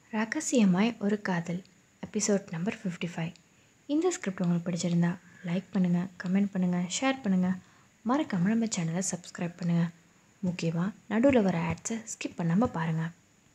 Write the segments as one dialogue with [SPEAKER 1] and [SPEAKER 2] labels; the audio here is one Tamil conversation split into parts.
[SPEAKER 1] ரகசியமாய் ஒரு காதல் எபிசோட் நம்பர் ஃபிஃப்டி ஃபைவ் இந்த ஸ்கிரிப்ட் உங்களுக்கு பிடிச்சிருந்தா லைக் பண்ணுங்கள் கமெண்ட் பண்ணுங்கள் ஷேர் பண்ணுங்கள் மறக்காமல் நம்ம சேனலை சப்ஸ்கிரைப் பண்ணுங்கள் முக்கியமாக நடுவில் வர ஆட்ஸை ஸ்கிப் பண்ணாமல் பாருங்கள்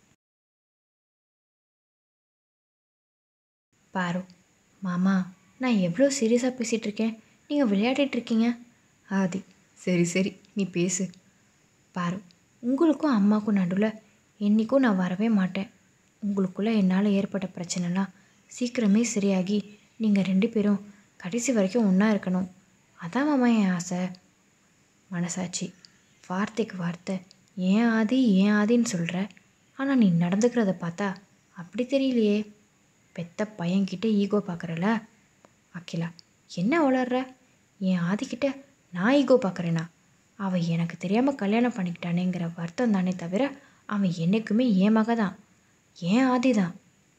[SPEAKER 1] பாரு மாமா நான் எவ்வளோ சீரியஸாக பேசிகிட்டு இருக்கேன் நீங்கள் விளையாடிட்டு இருக்கீங்க ஆதி சரி சரி நீ பேசு பாரு உங்களுக்கும் அம்மாவுக்கும் நடுவில் என்றைக்கும் நான் வரவே மாட்டேன் உங்களுக்குள்ளே என்னால் ஏற்பட்ட பிரச்சனைலாம் சீக்கிரமே சரியாகி நீங்கள் ரெண்டு பேரும் கடைசி வரைக்கும் ஒன்றா இருக்கணும் அதான் மாமா என் ஆசை மனசாட்சி வார்த்தைக்கு வார்த்தை ஏன் ஆதி ஏன் ஆதின்னு சொல்கிற ஆனால் நீ நடந்துக்கிறத பார்த்தா அப்படி தெரியலையே பெத்த பையன்கிட்ட ஈகோ பார்க்குறல அகிலா என்ன வளர்ற என் ஆதிக்கிட்ட நான் ஈகோ பார்க்குறேனா அவன் எனக்கு தெரியாமல் கல்யாணம் பண்ணிக்கிட்டானேங்கிற வருத்தம் தானே தவிர அவன் என்றைக்குமே என் மக தான் ஏன் ஆதி தான்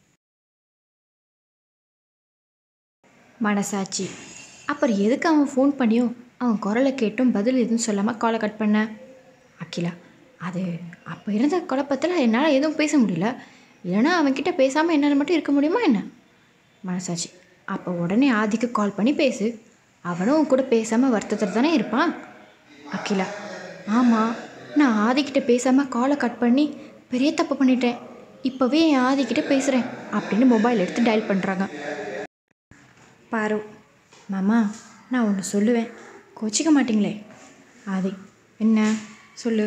[SPEAKER 1] மனசாட்சி அப்புறம் எதுக்கு அவன் ஃபோன் பண்ணியும் அவன் குரலை கேட்டும் பதில் எதுவும் சொல்லாமல் காலை கட் பண்ண அகிலா அது அப்போ இருந்த குழப்பத்தில் என்னால் எதுவும் பேச முடியல இல்லைனா அவன்கிட்ட பேசாமல் என்னால் மட்டும் இருக்க முடியுமா என்ன மனசாட்சி அப்போ உடனே ஆதிக்கு கால் பண்ணி பேசு அவனும் உன் கூட பேசாமல் வருத்தத்தில் தானே இருப்பான் அகிலா ஆமாம் நான் ஆதிக்கிட்ட பேசாமல் காலை கட் பண்ணி பெரிய தப்பு பண்ணிட்டேன் இப்போவே என் ஆதிக்கிட்ட பேசுகிறேன் அப்படின்னு மொபைல் எடுத்து டயல் பண்ணுறாங்க பாரு மாமா நான் ஒன்று சொல்லுவேன் கோச்சிக்க மாட்டிங்களே ஆதி என்ன சொல்லு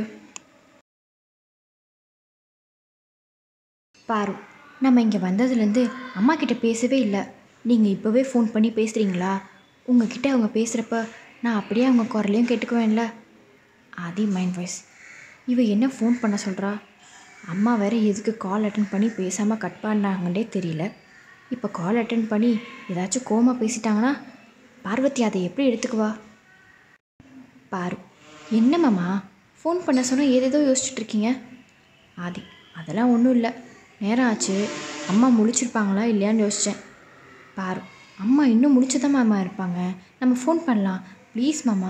[SPEAKER 1] பாரு நம்ம இங்கே வந்ததுலேருந்து அம்மா கிட்ட பேசவே இல்லை நீங்கள் இப்போவே ஃபோன் பண்ணி பேசுகிறீங்களா உங்ககிட்ட அவங்க பேசுகிறப்ப நான் அப்படியே அவங்க குரலையும் கேட்டுக்குவேன்ல ஆதி மைண்ட் வாய்ஸ் இவ என்ன ஃபோன் பண்ண சொல்கிறா அம்மா வேற எதுக்கு கால் அட்டன் பண்ணி பேசாமல் கட் பண்ணாங்கன்னே தெரியல இப்போ கால் அட்டன் பண்ணி ஏதாச்சும் கோமா பேசிட்டாங்கன்னா பார்வதி அதை எப்படி எடுத்துக்குவா பாரு என்ன மாமா ஃபோன் பண்ண சொன்னால் ஏதேதோ யோசிச்சுட்டு இருக்கீங்க ஆதி அதெல்லாம் ஒன்றும் இல்லை நேரம் ஆச்சு அம்மா முழிச்சிருப்பாங்களா இல்லையான்னு யோசித்தேன் பாரு அம்மா இன்னும் முழிச்சுதான் மாமா இருப்பாங்க நம்ம ஃபோன் பண்ணலாம் ப்ளீஸ் மாமா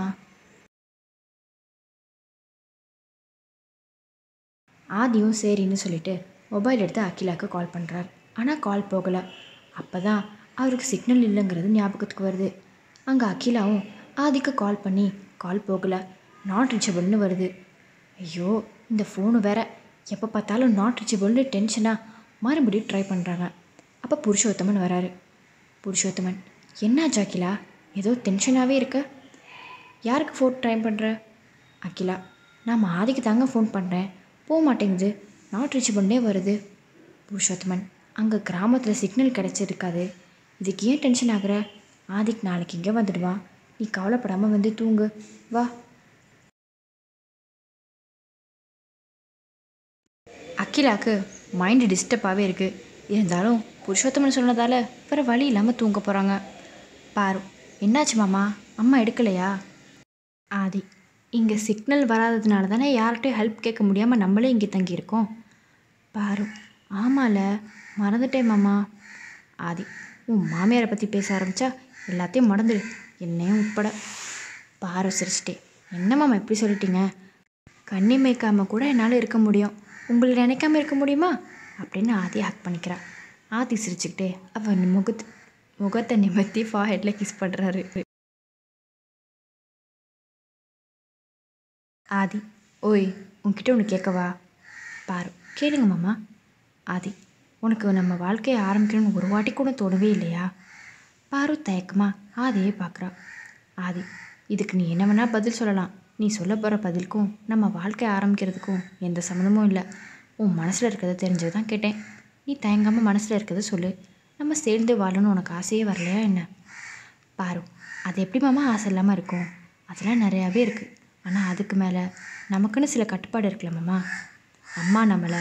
[SPEAKER 1] ஆதியும் சரின்னு சொல்லிட்டு மொபைல் எடுத்து அகிலாவுக்கு கால் பண்ணுறார் ஆனால் கால் போகலை அப்போ தான் அவருக்கு சிக்னல் இல்லைங்கிறது ஞாபகத்துக்கு வருது அங்கே அகிலாவும் ஆதிக்கு கால் பண்ணி கால் போகலை நாட் ரீச்சபிள்னு வருது ஐயோ இந்த ஃபோனு வேற எப்போ பார்த்தாலும் நாட் ரீச்சபிள்னு டென்ஷனாக மறுபடியும் ட்ரை பண்ணுறாங்க அப்போ புருஷோத்தமன் வராரு புருஷோத்தமன் என்னாச்சு அகிலா ஏதோ டென்ஷனாகவே இருக்க யாருக்கு ஃபோன் ட்ரை பண்ணுற அகிலா நான் ஆதிக்கு தாங்க ஃபோன் பண்ணுறேன் போக மாட்டேங்குது நாட் ரீச்சபிள்னே வருது புருஷோத்தமன் அங்கே கிராமத்தில் சிக்னல் கிடச்சிருக்காது இதுக்கு ஏன் டென்ஷன் ஆகுற ஆதிக் நாளைக்கு இங்கே வந்துடுவான் நீ கவலைப்படாமல் வந்து தூங்கு வா அகிலாக்கு மைண்டு டிஸ்டர்பாகவே இருக்குது இருந்தாலும் புருஷோத்தமன் சொன்னதால் வேறு வழி இல்லாமல் தூங்க போகிறாங்க பாரு என்னாச்சு மாமா அம்மா எடுக்கலையா ஆதி இங்கே சிக்னல் வராததுனால தானே யார்கிட்டையும் ஹெல்ப் கேட்க முடியாமல் நம்மளே இங்கே தங்கியிருக்கோம் பாரு ஆமால மறந்துட்டேன் மாமா ஆதி உன் மாமியாரை பற்றி பேச ஆரம்பித்தா எல்லாத்தையும் மறந்துடு என்னையும் உட்பட பாரு சிரிச்சிட்டே என்ன மாமா இப்படி சொல்லிட்டீங்க கண்ணி மேய்க்காமல் கூட என்னால் இருக்க முடியும் உங்களை நினைக்காம இருக்க முடியுமா அப்படின்னு ஆதி ஹக் பண்ணிக்கிறா ஆதி சிரிச்சுக்கிட்டே அவன் முகத்து முகத்தை நிமித்தி ஃபா ஹெட்டில் கிஸ் பண்ணுறாரு ஆதி ஓய் உன்கிட்ட ஒன்று கேட்கவா பாரு கேளுங்க மாமா ஆதி உனக்கு நம்ம வாழ்க்கையை ஆரம்பிக்கணும்னு ஒரு வாட்டி கூட தோணவே இல்லையா பாரு தயக்கமா ஆதியே பார்க்குறா ஆதி இதுக்கு நீ என்ன வேணால் பதில் சொல்லலாம் நீ சொல்ல போகிற பதிலுக்கும் நம்ம வாழ்க்கை ஆரம்பிக்கிறதுக்கும் எந்த சம்மந்தமும் இல்லை உன் மனசில் இருக்கிறத தெரிஞ்சது தான் கேட்டேன் நீ தயங்காமல் மனசில் இருக்கிறத சொல்லு நம்ம சேர்ந்து வாழணும்னு உனக்கு ஆசையே வரலையா என்ன பாரு அது எப்படி மாமா ஆசை இல்லாமல் இருக்கும் அதெல்லாம் நிறையாவே இருக்குது ஆனால் அதுக்கு மேலே நமக்குன்னு சில கட்டுப்பாடு இருக்குல்ல மாமா அம்மா நம்மளை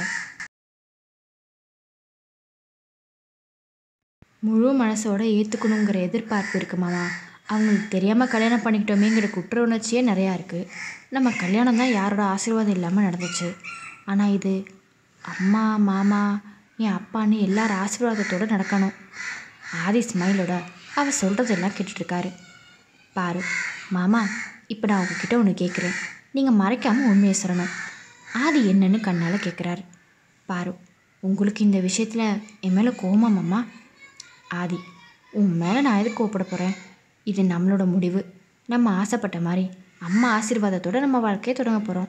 [SPEAKER 1] முழு மனசோட ஏற்றுக்கணுங்கிற எதிர்பார்ப்பு இருக்கு மாமா அவங்களுக்கு தெரியாமல் கல்யாணம் பண்ணிக்கிட்டோமேங்கிற குற்ற உணர்ச்சியே நிறையா இருக்குது நம்ம கல்யாணம் தான் யாரோட ஆசீர்வாதம் இல்லாமல் நடந்துச்சு ஆனால் இது அம்மா மாமா என் அப்பான்னு எல்லார் ஆசீர்வாதத்தோடு நடக்கணும் ஆதி ஸ்மைலோட அவள் சொல்கிறதெல்லாம் கேட்டுட்ருக்காரு பாரு மாமா இப்போ நான் உங்ககிட்ட ஒன்று கேட்குறேன் நீங்கள் மறைக்காமல் உண்மையை சொல்லணும் ஆதி என்னன்னு கண்ணால் கேட்குறாரு பாரு உங்களுக்கு இந்த விஷயத்தில் என் மேலே கோவமா மாமா ஆதி உன் மேலே நான் எதுக்கு கோவப்பட போகிறேன் இது நம்மளோட முடிவு நம்ம ஆசைப்பட்ட மாதிரி அம்மா ஆசீர்வாதத்தோட நம்ம வாழ்க்கையை தொடங்க போகிறோம்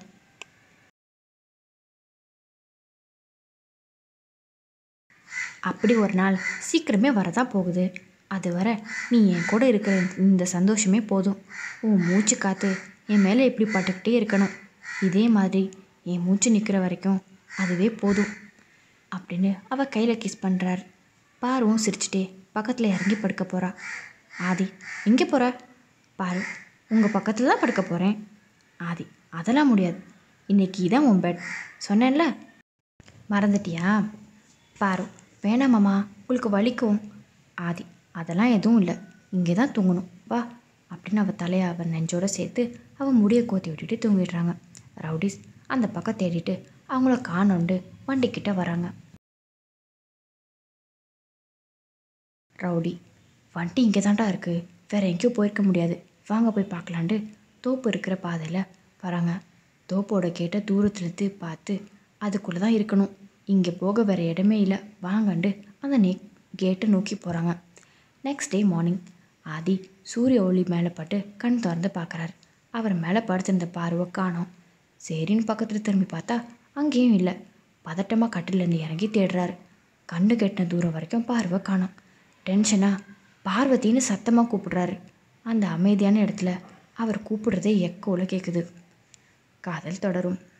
[SPEAKER 1] அப்படி ஒரு நாள் சீக்கிரமே வரதான் போகுது அது வர நீ என் கூட இருக்கிற இந்த சந்தோஷமே போதும் உன் மூச்சு காற்று என் மேலே இப்படி பட்டுக்கிட்டே இருக்கணும் இதே மாதிரி என் மூச்சு நிற்கிற வரைக்கும் அதுவே போதும் அப்படின்னு அவள் கையில் கிஸ் பண்ணுறார் பாருவும் சிரிச்சிட்டே பக்கத்தில் இறங்கி படுக்க போகிறா ஆதி எங்கே போகிற பாரு உங்கள் பக்கத்தில் தான் படுக்க போகிறேன் ஆதி அதெல்லாம் முடியாது இன்னைக்கு இதான் உன் பெட் சொன்னேன்ல மறந்துட்டியா பாரு வேணாம் மாமா உங்களுக்கு வலிக்கும் ஆதி அதெல்லாம் எதுவும் இல்லை இங்கே தான் தூங்கணும் வா அப்படின்னு அவள் தலையை அவன் நெஞ்சோட சேர்த்து அவன் முடியை கோத்தி விட்டுட்டு தூங்கிடுறாங்க ரவுடிஸ் அந்த பக்கம் தேடிட்டு அவங்கள காணோண்டு வண்டிக்கிட்ட வராங்க ரவுடி வண்டி இங்கே தான்டா இருக்குது வேற எங்கேயும் போயிருக்க முடியாது வாங்க போய் பார்க்கலான்ட்டு தோப்பு இருக்கிற பாதையில் வராங்க தோப்போட கேட்டை தூரத்துலேருந்து பார்த்து அதுக்குள்ளே தான் இருக்கணும் இங்கே போக வேற இடமே இல்லை வாங்கண்டு அந்த நே கேட்டை நோக்கி போகிறாங்க நெக்ஸ்ட் டே மார்னிங் ஆதி சூரிய ஒளி மேலே பட்டு கண் திறந்து பார்க்குறாரு அவர் மேலே படுத்திருந்த பார்வை காணோம் சரின்னு பக்கத்தில் திரும்பி பார்த்தா அங்கேயும் இல்லை பதட்டமாக கட்டிலேருந்து இறங்கி தேடுறாரு கண்ணு கெட்டின தூரம் வரைக்கும் பார்வை காணோம் டென்ஷனாக பார்வதின்னு சத்தமாக கூப்பிடுறாரு அந்த அமைதியான இடத்துல அவர் கூப்பிடுறதே எக்கோல கேட்குது காதல் தொடரும்